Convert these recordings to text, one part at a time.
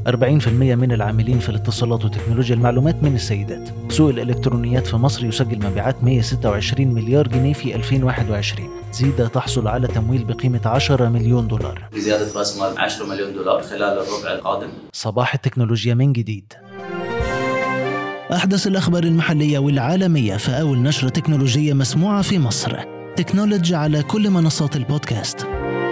40% من العاملين في الاتصالات وتكنولوجيا المعلومات من السيدات سوق الإلكترونيات في مصر يسجل مبيعات 126 مليار جنيه في 2021 زيدة تحصل على تمويل بقيمة 10 مليون دولار بزيادة رأس مال 10 مليون دولار خلال الربع القادم صباح التكنولوجيا من جديد أحدث الأخبار المحلية والعالمية في أول نشرة تكنولوجية مسموعة في مصر تكنولوجي على كل منصات البودكاست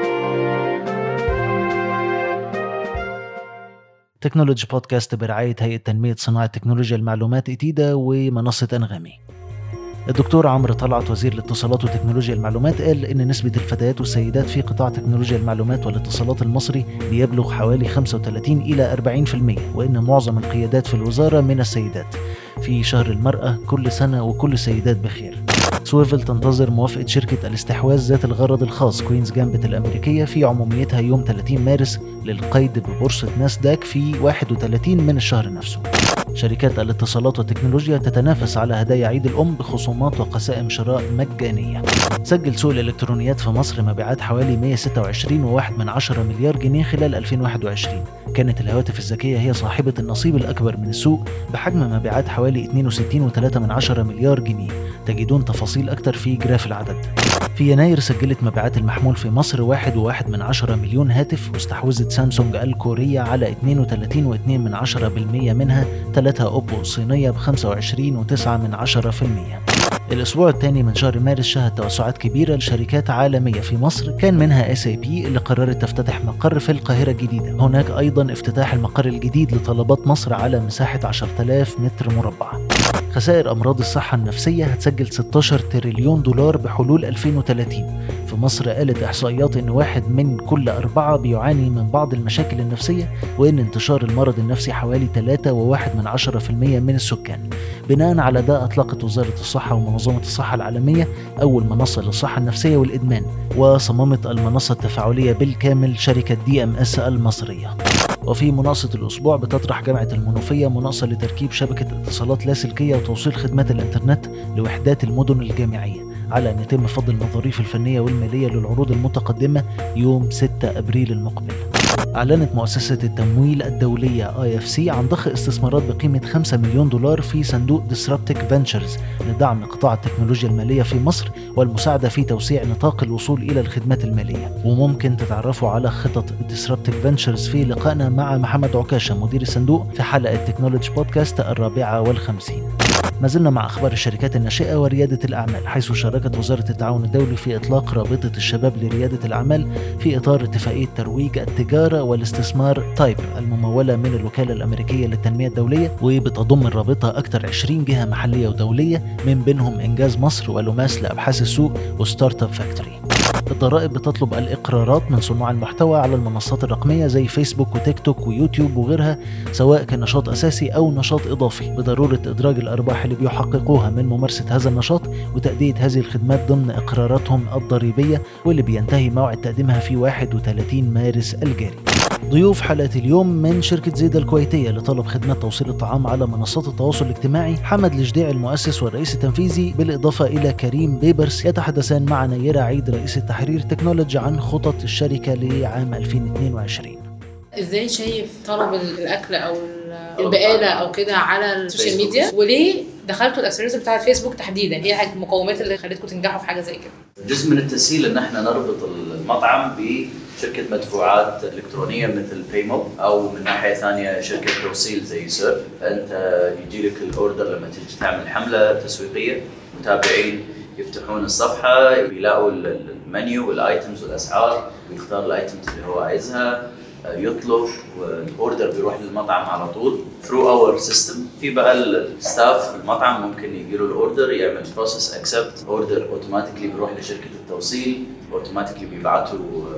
تكنولوجي بودكاست برعاية هيئة تنمية صناعة تكنولوجيا المعلومات إتيدا ومنصة أنغامي الدكتور عمرو طلعت وزير الاتصالات وتكنولوجيا المعلومات قال ان نسبة الفتيات والسيدات في قطاع تكنولوجيا المعلومات والاتصالات المصري بيبلغ حوالي 35 الى 40% وان معظم القيادات في الوزارة من السيدات في شهر المرأة كل سنة وكل السيدات بخير سويفل تنتظر موافقة شركة الاستحواذ ذات الغرض الخاص كوينز جامبت الأمريكية في عموميتها يوم 30 مارس للقيد ببورصة ناسداك في 31 من الشهر نفسه شركات الاتصالات والتكنولوجيا تتنافس على هدايا عيد الأم بخصومات وقسائم شراء مجانية سجل سوق الإلكترونيات في مصر مبيعات حوالي 126.1 من عشرة مليار جنيه خلال 2021 كانت الهواتف الذكية هي صاحبة النصيب الأكبر من السوق بحجم مبيعات حوالي 62.3 من عشرة مليار جنيه تجدون تفاصيل أكتر في جراف العدد في يناير سجلت مبيعات المحمول في مصر واحد وواحد من عشرة مليون هاتف واستحوذت سامسونج الكورية على 32.2 من عشرة بالمية منها ثلاثة أوبو الصينية ب 25.9 من عشرة في المية الأسبوع الثاني من شهر مارس شهد توسعات كبيرة لشركات عالمية في مصر كان منها اس اي بي اللي قررت تفتتح مقر في القاهرة الجديدة هناك أيضا افتتاح المقر الجديد لطلبات مصر على مساحة 10000 متر مربع خسائر أمراض الصحة النفسية هتسجل 16 تريليون دولار بحلول 2030 في مصر قالت إحصائيات إن واحد من كل أربعة بيعاني من بعض المشاكل النفسية وإن انتشار المرض النفسي حوالي 3.1 من 10% من السكان بناء على ده أطلقت وزارة الصحة ومنظمة الصحة العالمية أول منصة للصحة النفسية والإدمان وصممت المنصة التفاعلية بالكامل شركة دي ام اس المصرية وفي مناقصة الأسبوع بتطرح جامعة المنوفية مناقصة لتركيب شبكة اتصالات لاسلكية وتوصيل خدمات الإنترنت لوحدات المدن الجامعية على أن يتم فض المظاريف الفنية والمالية للعروض المتقدمة يوم 6 أبريل المقبل أعلنت مؤسسة التمويل الدولية IFC عن ضخ استثمارات بقيمة 5 مليون دولار في صندوق Disruptic Ventures لدعم قطاع التكنولوجيا المالية في مصر والمساعدة في توسيع نطاق الوصول إلى الخدمات المالية وممكن تتعرفوا على خطط Disruptic Ventures في لقائنا مع محمد عكاشة مدير الصندوق في حلقة تكنولوجي بودكاست الرابعة والخمسين ما زلنا مع أخبار الشركات الناشئة وريادة الأعمال حيث شاركت وزارة التعاون الدولي في إطلاق رابطة الشباب لريادة الأعمال في إطار اتفاقية ترويج التجارة والاستثمار تايب الممولة من الوكالة الأمريكية للتنمية الدولية وبتضم الرابطة أكثر 20 جهة محلية ودولية من بينهم إنجاز مصر ولوماس لأبحاث السوق وستارت اب فاكتوري الضرائب بتطلب الإقرارات من صناع المحتوى على المنصات الرقمية زي فيسبوك وتيك توك ويوتيوب وغيرها سواء كان نشاط أساسي أو نشاط إضافي بضرورة إدراج الأرباح اللي بيحققوها من ممارسة هذا النشاط وتأدية هذه الخدمات ضمن إقراراتهم الضريبية واللي بينتهي موعد تقديمها في 31 مارس الجاري ضيوف حلقة اليوم من شركة زيدة الكويتية لطلب خدمات توصيل الطعام على منصات التواصل الاجتماعي حمد الجديع المؤسس والرئيس التنفيذي بالإضافة إلى كريم بيبرس يتحدثان مع نيرة عيد رئيس التحرير تكنولوجي عن خطط الشركة لعام 2022 ازاي شايف طلب الاكل او البقاله او كده على السوشيال ميديا وليه دخلتوا الاكسلريتور بتاع الفيسبوك تحديدا ايه المقومات اللي خلتكم تنجحوا في حاجه زي كده جزء من التسهيل ان احنا نربط المطعم بشركه مدفوعات الكترونيه مثل بايمو او من ناحيه ثانيه شركه توصيل زي سيرف انت يجي لك الاوردر لما تيجي تعمل حمله تسويقيه متابعين يفتحون الصفحه يلاقوا المنيو والايتمز والاسعار ويختار الايتمز اللي هو عايزها يطلب والاوردر بيروح للمطعم على طول ثرو اور سيستم في بقى الستاف في المطعم ممكن يجي له الاوردر يعمل بروسس اكسبت اوردر اوتوماتيكلي بيروح لشركه التوصيل اوتوماتيكلي بيبعتوا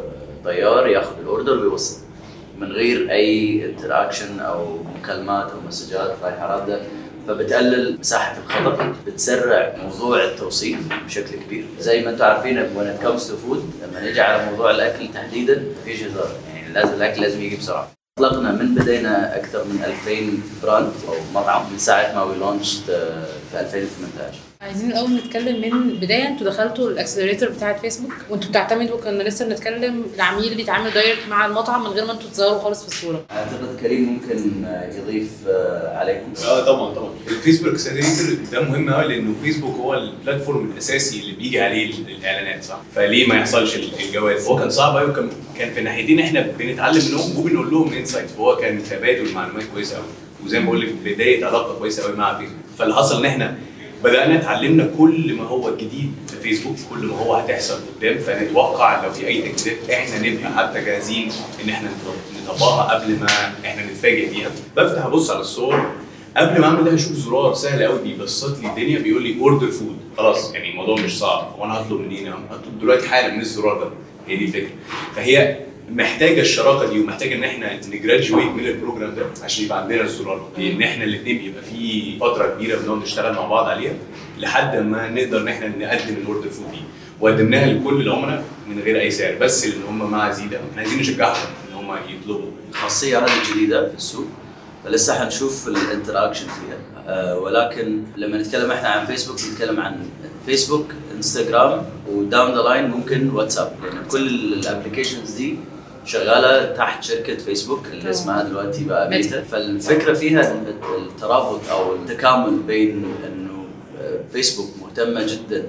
طيار ياخذ الاوردر ويوصل من غير اي انتراكشن او مكالمات او مسجات رايحه رادة فبتقلل مساحه الخطر بتسرع موضوع التوصيل بشكل كبير زي ما انتم عارفين when it comes to food لما نيجي على موضوع الاكل تحديدا مفيش هزار يعني لازم الاكل لازم يجي بسرعه اطلقنا من بدينا اكثر من 2000 براند او مطعم من ساعه ما وي لونشت في 2018 عايزين الاول نتكلم من بدايه انتوا دخلتوا الاكسلريتور بتاعه فيسبوك وانتوا بتعتمدوا كنا لسه بنتكلم العميل بيتعامل دايركت مع المطعم من غير ما انتوا تظهروا خالص في الصوره اعتقد كريم ممكن يضيف آه، عليكم اه طبعا طبعا الفيسبوك اكسلريتور ده مهم قوي لانه فيسبوك هو البلاتفورم الاساسي اللي بيجي عليه الاعلانات صح فليه ما يحصلش الجواز هو كان صعب قوي وكان كان في ناحيتين احنا بنتعلم منهم وبنقول لهم انسايت فهو كان تبادل معلومات كويسه قوي وزي ما بقول لك بدايه علاقه كويسه قوي مع فيسبوك فاللي حصل ان احنا بدانا اتعلمنا كل ما هو جديد في فيسبوك كل ما هو هتحصل قدام فنتوقع لو في اي تجديدات احنا نبقى حتى جاهزين ان احنا نطبقها قبل ما احنا نتفاجئ بيها بفتح ابص على الصور قبل ما اعمل ده اشوف زرار سهل قوي بيبسط لي الدنيا بيقول لي اوردر فود خلاص يعني الموضوع مش صعب وانا هطلب منين هطلب دلوقتي حالا من الزرار ده هي دي الفكره فهي محتاجه الشراكه دي ومحتاجه ان احنا نجراجويت من البروجرام ده عشان يبقى عندنا الزرار ان احنا الاثنين بيبقى في فتره كبيره بنقعد نشتغل مع بعض عليها لحد ما نقدر ان احنا نقدم الاوردر فود دي وقدمناها لكل العملاء من غير اي سعر بس اللي هم مع زياده احنا عايزين نشجعهم ان هم يطلبوا الخاصيه هذه جديده في السوق فلسه حنشوف الانتراكشن فيها أه ولكن لما نتكلم احنا عن فيسبوك نتكلم عن فيسبوك انستغرام وداون ذا لاين ممكن واتساب لان كل الابلكيشنز دي شغاله تحت شركه فيسبوك اللي اسمها دلوقتي بقى ميتا فالفكره فيها الترابط او التكامل بين انه فيسبوك مهتمه جدا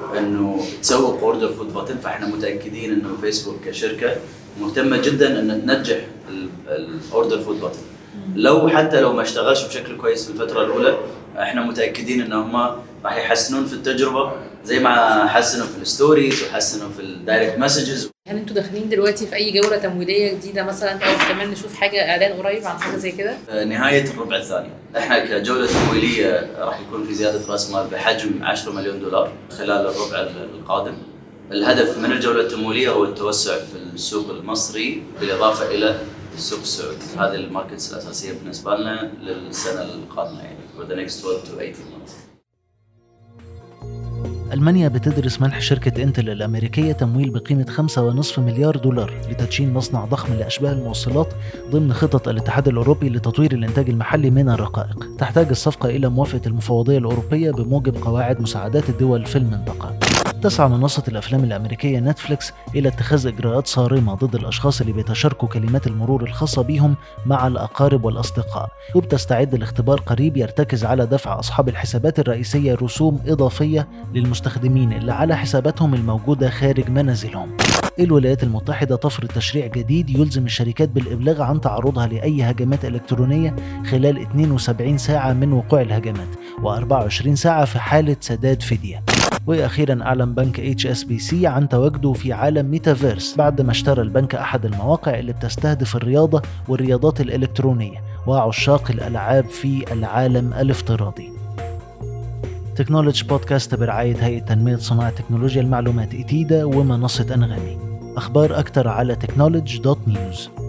انه تسوق اوردر فود باتن فاحنا متاكدين انه فيسبوك كشركه مهتمه جدا ان تنجح الاوردر فود باتن لو حتى لو ما اشتغلش بشكل كويس في الفتره الاولى احنا متاكدين ان هم راح يحسنون في التجربه زي ما حسنوا في الستوريز وحسنوا في الدايركت مسجز هل انتوا داخلين دلوقتي في اي جوله تمويليه جديده مثلا او كمان نشوف حاجه اعلان قريب عن حاجه زي كده؟ نهايه الربع الثاني، احنا كجوله تمويليه راح يكون في زياده راس مال بحجم 10 مليون دولار خلال الربع القادم. الهدف من الجوله التمويليه هو التوسع في السوق المصري بالاضافه الى السوق السعودي، هذه الماركتس الاساسيه بالنسبه لنا للسنه القادمه يعني for the next 12 to 18 months. ألمانيا بتدرس منح شركة انتل الأمريكية تمويل بقيمة 5.5 مليار دولار لتدشين مصنع ضخم لأشباه الموصلات ضمن خطط الاتحاد الأوروبي لتطوير الإنتاج المحلي من الرقائق. تحتاج الصفقة إلى موافقة المفوضية الأوروبية بموجب قواعد مساعدات الدول في المنطقة. تسعى منصة الأفلام الأمريكية نتفليكس إلى اتخاذ إجراءات صارمة ضد الأشخاص اللي بيتشاركوا كلمات المرور الخاصة بيهم مع الأقارب والأصدقاء وبتستعد لاختبار قريب يرتكز على دفع أصحاب الحسابات الرئيسية رسوم إضافية للمستخدمين اللي على حساباتهم الموجودة خارج منازلهم الولايات المتحدة تفرض تشريع جديد يلزم الشركات بالإبلاغ عن تعرضها لأي هجمات إلكترونية خلال 72 ساعة من وقوع الهجمات و24 ساعة في حالة سداد فدية واخيرا اعلن بنك اتش اس بي سي عن تواجده في عالم ميتافيرس بعد ما اشترى البنك احد المواقع اللي بتستهدف الرياضه والرياضات الالكترونيه وعشاق الالعاب في العالم الافتراضي تكنولوجي بودكاست برعاية هيئة تنمية صناعة تكنولوجيا المعلومات إتيدا ومنصة أنغامي أخبار أكثر على تكنولوجي دوت نيوز